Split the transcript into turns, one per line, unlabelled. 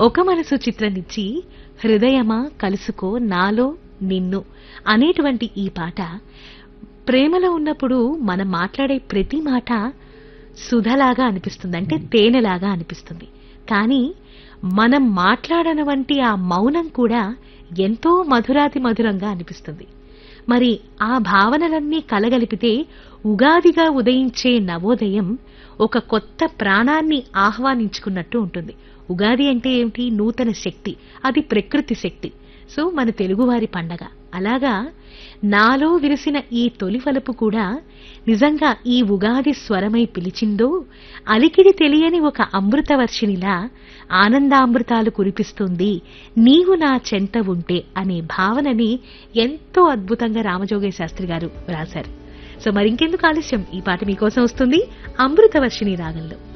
ఒక మనసు చిత్రనిచ్చి హృదయమా కలుసుకో నాలో నిన్ను అనేటువంటి ఈ పాట ప్రేమలో ఉన్నప్పుడు మనం మాట్లాడే ప్రతి మాట సుధలాగా అనిపిస్తుంది అంటే తేనెలాగా అనిపిస్తుంది కానీ మనం మాట్లాడని వంటి ఆ మౌనం కూడా ఎంతో మధురాతి మధురంగా అనిపిస్తుంది మరి ఆ భావనలన్నీ కలగలిపితే ఉగాదిగా ఉదయించే నవోదయం ఒక కొత్త ప్రాణాన్ని ఆహ్వానించుకున్నట్టు ఉంటుంది ఉగాది అంటే ఏమిటి నూతన శక్తి అది ప్రకృతి శక్తి సో మన తెలుగువారి పండగ అలాగా నాలో విరిసిన ఈ తొలి వలపు కూడా నిజంగా ఈ ఉగాది స్వరమై పిలిచిందో అలికిడి తెలియని ఒక అమృతవర్షినిలా ఆనందామృతాలు కురిపిస్తుంది నీవు నా చెంత ఉంటే అనే భావనని ఎంతో అద్భుతంగా రామజోగయ్య శాస్త్రి గారు రాశారు సో మరింకెందుకు ఆలస్యం ఈ పాట మీకోసం వస్తుంది అమృతవర్షిణి రాగంలో